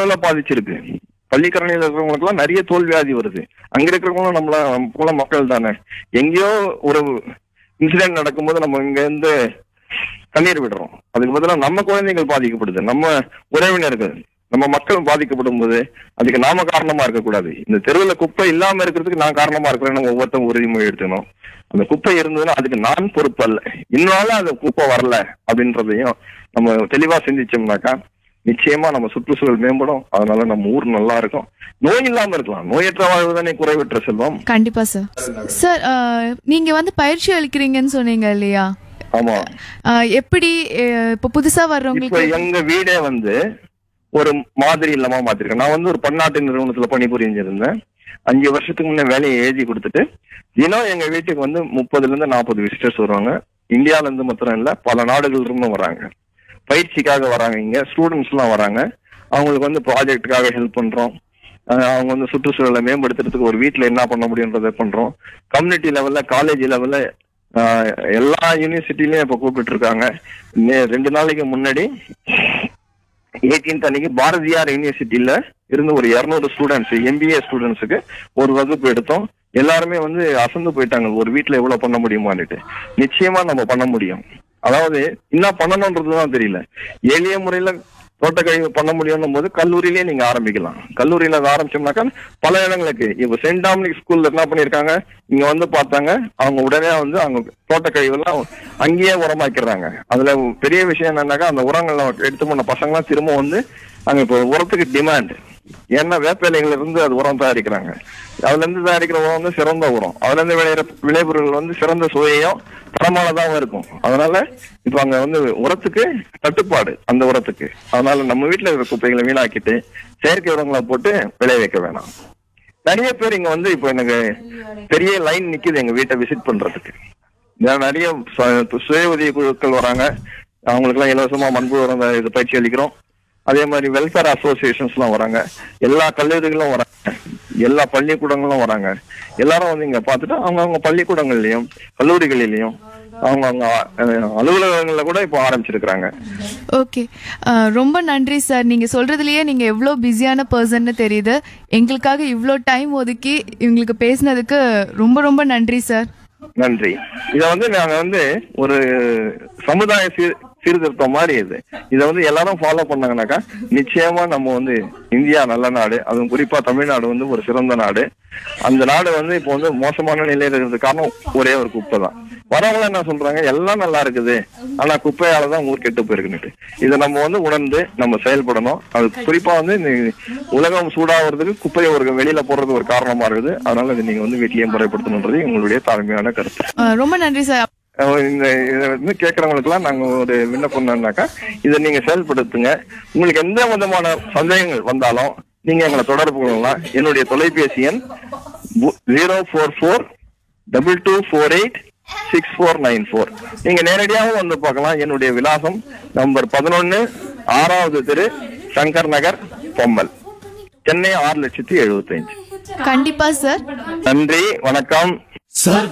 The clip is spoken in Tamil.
அளவுல பாதிச்சிருக்கு பள்ளிக்கரணையில இருக்கிறவங்களுக்கு எல்லாம் நிறைய தோல் வியாதி வருது அங்க இருக்கிறவங்களும் நம்மள நம்ம போல மக்கள் தானே எங்கேயோ ஒரு இன்சிடென்ட் நடக்கும்போது நம்ம இங்க இருந்து கண்ணீர் விடுறோம் அதுக்கு பதிலா நம்ம குழந்தைகள் பாதிக்கப்படுது நம்ம உறவினர்கள் நம்ம மக்கள் பாதிக்கப்படும் போது அதுக்கு நாம காரணமா இருக்கக்கூடாது இந்த தெருவுல குப்பை இல்லாம இருக்கிறதுக்கு நான் காரணமா இருக்கிறேன்னு ஒவ்வொருத்தரும் உறுதிமொழி எடுத்துக்கணும் அந்த குப்பை இருந்ததுன்னா அதுக்கு நான் பொறுப்பு அல்ல இன்னும் அந்த குப்பை வரல அப்படின்றதையும் நம்ம தெளிவா சிந்திச்சோம்னாக்கா நிச்சயமா நம்ம சுற்றுச்சூழல் மேம்படும் அதனால நம்ம ஊர் நல்லா இருக்கும் நோய் இல்லாம இருக்கலாம் நோயற்ற வாழ்வு தானே குறைவற்ற செல்வம் கண்டிப்பா சார் சார் அஹ், நீங்க வந்து பயிற்சி அளிக்கிறீங்கன்னு சொன்னீங்க இல்லையா ஆமா அஹ், எப்படி அஹ், இப்ப புதுசா இப்ப வர்றவங்களுக்கு எங்க வீடே வந்து ஒரு மாதிரி இல்லாம மாத்திருக்கேன் நான் வந்து ஒரு பன்னாட்டு நிறுவனத்துல பணிபுரிஞ்சிருந்தேன் அஞ்சு வருஷத்துக்கு முன்ன வேலையை எழுதி கொடுத்துட்டு தினம் எங்க வீட்டுக்கு வந்து முப்பதுல இருந்து நாற்பது விசிட்டர்ஸ் வருவாங்க இந்தியால இருந்து மாத்திரம் இல்ல பல நாடுகள் இருந்தும் வராங்க பயிற்சிக்காக வராங்க இங்க ஸ்டூடெண்ட்ஸ் எல்லாம் வராங்க அவங்களுக்கு வந்து ப்ராஜெக்ட்டுக்காக ஹெல்ப் பண்றோம் அஹ் அவங்க வந்து சுற்றுச்சூழலை மேம்படுத்துறதுக்கு ஒரு வீட்ல என்ன பண்ண முடியுன்றதை பண்றோம் கம்யூனிட்டி லெவல்ல காலேஜ் லெவல்ல எல்லா யூனிவர்சிட்டிலயும் இப்ப கூப்பிட்டு இருக்காங்க நே- ரெண்டு நாளைக்கு முன்னாடி 18th அன்னைக்கு பாரதியார் யூனிவர்சிட்டியில இருந்து ஒரு 200 ஸ்டூடெண்ட்ஸ் எம்பிஏ ஸ்டூடெண்ட்ஸுக்கு ஒரு வகுப்பு எடுத்தோம் எல்லாருமே வந்து அசந்து போயிட்டாங்க ஒரு வீட்ல எவ்வளவு பண்ண முடியுமான்னுட்டு நிச்சயமா நம்ம பண்ண முடியும் அதாவது என்ன பண்ணணும்ன்றதுதான் தெரியல எளிய முறையில தோட்டக்கழிவு பண்ண முடியும் போது கல்லூரியிலேயே நீங்க ஆரம்பிக்கலாம் கல்லூரியில அதை ஆரம்பிச்சோம்னாக்கா பல இடங்களுக்கு இப்ப சென்ட் டாமினிக் ஸ்கூல்ல என்ன பண்ணிருக்காங்க இங்க வந்து பார்த்தாங்க அவங்க உடனே வந்து அவங்க தோட்டக்கழிவு எல்லாம் அங்கேயே உரமாக்கிறாங்க அதுல பெரிய விஷயம் என்னன்னாக்கா அந்த உரங்களை எடுத்து போன பசங்க எல்லாம் திரும்ப வந்து அங்க இப்போ உரத்துக்கு டிமாண்ட் ஏன்னா வேப்பிலைகள்ல இருந்து அது உரம் தயாரிக்கிறாங்க அதுல இருந்து தயாரிக்கிற உரம் வந்து சிறந்த உரம் அதுல இருந்து விளையிற விளைபொருள் வந்து சிறந்த சுவையும் தரமானதாகவும் இருக்கும் அதனால இப்ப அங்க வந்து உரத்துக்கு தட்டுப்பாடு அந்த உரத்துக்கு அதனால நம்ம வீட்டுல இருக்கிற குப்பைகளை வீணாக்கிட்டு செயற்கை உரங்களை போட்டு விளைய வைக்க வேணாம் நிறைய பேர் இங்க வந்து இப்போ எனக்கு பெரிய லைன் நிக்குது எங்க வீட்டை விசிட் பண்றதுக்கு நான் நிறைய ச- சுய உதவி குழுக்கள் வராங்க அவங்களுக்கு எல்லாம் இலவசமா மண்புழு உரம் இது பயிற்சி அளிக்கிறோம் அதே மாதிரி வெல்ஃபேர் அசோசியேஷன்ஸ் எல்லாம் வராங்க எல்லா கல்லூரிகளும் வராங்க எல்லா பள்ளிக்கூடங்களும் வராங்க எல்லாரும் வந்து இங்க பார்த்துட்டு அவங்க அவங்க பள்ளிக்கூடங்கள்லயும் கல்லூரிகளிலையும் அவங்க அவங்க அலுவலகங்கள்ல கூட இப்போ ஆரம்பிச்சிருக்கிறாங்க ஓகே ரொம்ப நன்றி சார் நீங்க சொல்றதுலயே நீங்க எவ்வளோ பிஸியான பர்சன்னு தெரியுது எங்களுக்காக இவ்வளோ டைம் ஒதுக்கி இவங்களுக்கு பேசினதுக்கு ரொம்ப ரொம்ப நன்றி சார் நன்றி இத வந்து நாங்க வந்து ஒரு சமுதாய சீர் சீர்திருத்தம் மாதிரி இது இத வந்து எல்லாரும் ஃபாலோ பண்ணாங்கனாக்கா நிச்சயமா நம்ம வந்து இந்தியா நல்ல நாடு அதுவும் குறிப்பா தமிழ்நாடு வந்து ஒரு சிறந்த நாடு அந்த நாடு வந்து இப்போ வந்து மோசமான நிலையில இருக்கிறது காரணம் ஒரே ஒரு குப்பை தான் வரவங்க என்ன சொல்றாங்க எல்லாம் நல்லா இருக்குது ஆனா குப்பையால தான் ஊர் கெட்டு போயிருக்குன்னுட்டு இதை நம்ம வந்து உணர்ந்து நம்ம செயல்படணும் அது குறிப்பா வந்து இந்த உலகம் சூடாகிறதுக்கு குப்பையை ஒரு வெளியில போடுறது ஒரு காரணமா இருக்குது அதனால இது நீங்க வந்து வீட்டிலேயே முறைப்படுத்தணுன்றது எங்களுடைய தாழ்மையான கருத்து அஹ், ரொம்ப நன்றி சார் அஹ் இந்த இதை வந்து கேட்கறவங்களுக்குலாம் நாங்க ஒரு விண்ணப்பம் என்னன்னாக்கா இதை நீங்க செயல்படுத்துங்க உங்களுக்கு எந்த விதமான சந்தேகங்கள் வந்தாலும் நீங்க எங்களை தொடர்பு கொள்ளலாம் என்னுடைய தொலைபேசி எண் zero four four double two four eight six four nine four நீங்க நேரடியாகவும் வந்து பார்க்கலாம் என்னுடைய விலாசம் நம்பர் பதினொன்னு ஆறாவது தெரு சங்கர் நகர் பொம்மல் சென்னை ஆறு லட்சத்தி எழுபத்தஞ்சு கண்டிப்பா சார் நன்றி வணக்கம் சர்வ